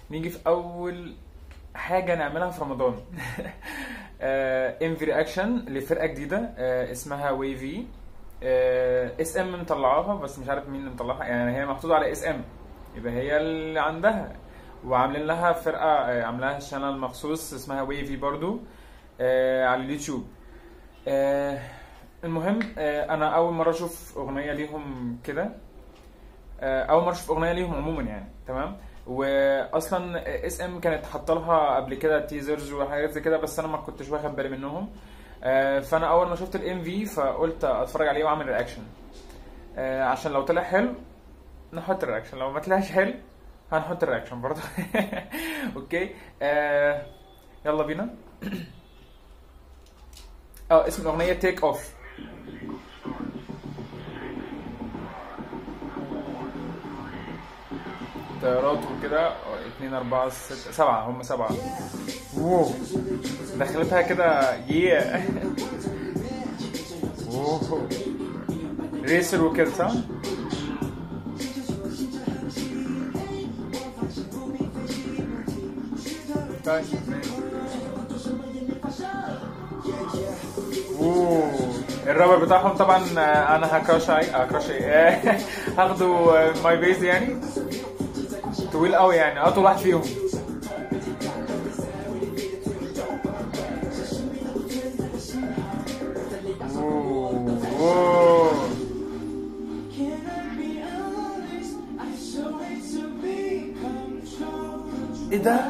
نيجي في اول حاجه نعملها في رمضان انفي رياكشن لفرقه جديده آه، اسمها ويفي اس ام مطلعاها بس مش عارف مين اللي مطلعها يعني هي محطوطه على اس ام يبقى هي اللي عندها وعاملين لها فرقه آه، عاملاها شانل مخصوص اسمها ويفي برضو آه، على اليوتيوب آه، المهم آه، انا اول مره اشوف اغنيه ليهم كده آه، اول مره اشوف اغنيه ليهم عموما يعني تمام واصلا اس ام كانت حاطه لها قبل كده تيزرز وحاجات زي كده بس انا ما كنتش واخد بالي منهم آه، فانا اول ما شفت الام في فقلت اتفرج عليه واعمل رياكشن آه، عشان لو طلع حلو نحط الرياكشن لو ما طلعش حلو هنحط الرياكشن برضه اوكي آه، يلا بينا اه اسم الاغنيه تيك اوف طيارات وكده اتنين اربعة ستة سبعة هم سبعة واو دخلتها كده ياه واو ريسر وكده صح؟ طيب ماشي. اوه الرابر بتاعهم طبعا آه، انا هكراش عليه هكراش ايه هاخده ماي بيز يعني طويل قوي يعني اطول واحد فيهم أوه، أوه. ايه ده؟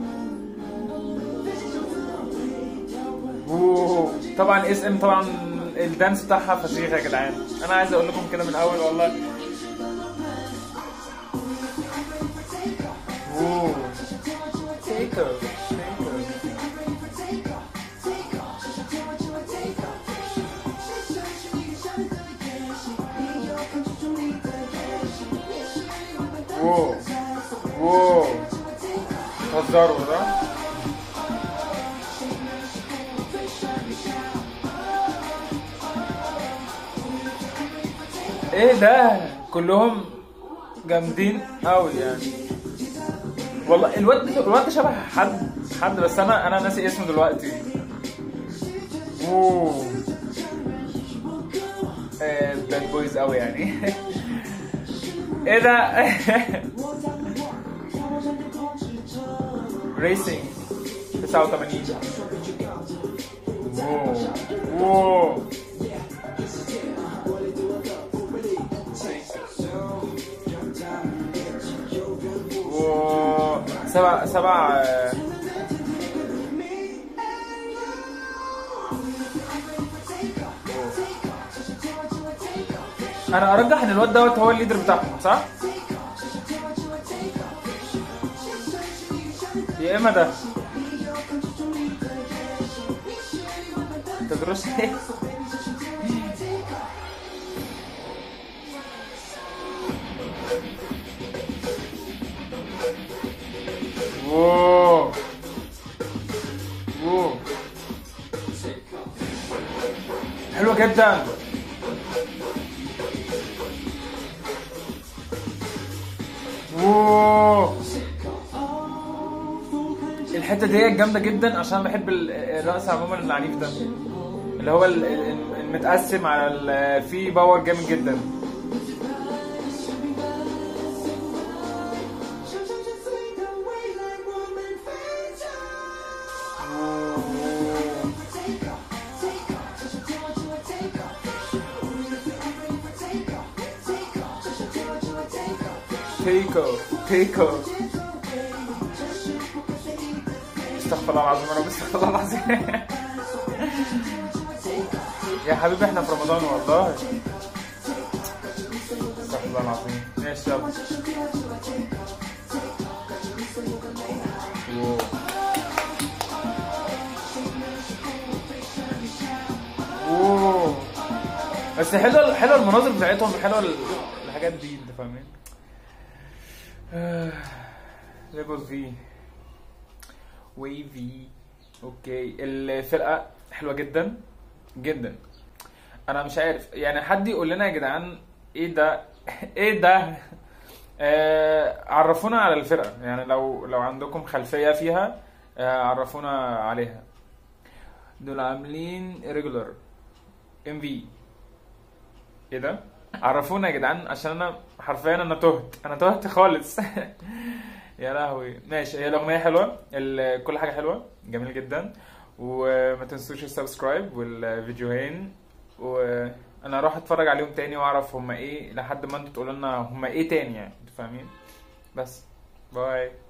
أوه. طبعا اس ام طبعا الدانس بتاعها فشيخ يا جدعان انا عايز اقول لكم كده من الاول والله أوه. Take her, take her. واو واو هزاروا ده ايه ده كلهم جامدين قوي يعني والله الواد الواد ده شبه حد حد بس انا انا ناسي اسمه دلوقتي اوه باد بويز قوي يعني ايه ده ريسينج 89 واو واو واو سبع سبع آه، انا ارجح ان الواد دوت هو الليدر بتاعهم صح؟ يا اما ده تدرس ايه؟ واو واو حلوة جدا واو الحته دي جامده جدا عشان بحب ال- الرقص عموما العنيف ده اللي هو ال- ال- المتقسم على ال- فيه باور جامد جدا تيكو تيكو استغفر الله العظيم يا رب استغفر الله العظيم يا حبيبي احنا في رمضان والله استغفر الله العظيم ماشي يلا واو. اوه بس حلوه حلوه المناظر بتاعتهم حلوه ال- الحاجات دي انت فاهمين ليفل في ويفي اوكي الفرقه حلوه جدا جدا انا مش عارف يعني حد يقول لنا يا جدعان ايه ده ايه ده آه، عرفونا على الفرقة يعني لو لو عندكم خلفية فيها آه، عرفونا عليها دول عاملين ريجولر ام في ايه ده عرفونا يا جدعان عشان انا حرفيا انا تهت انا تهت خالص يا لهوي ماشي هي الاغنيه حلوه ال- كل حاجه حلوه جميل جدا وما تنسوش السبسكرايب والفيديوهين وانا اروح اتفرج عليهم تاني واعرف هما ايه لحد ما انتوا تقولوا لنا هما ايه تاني يعني انتوا فاهمين بس باي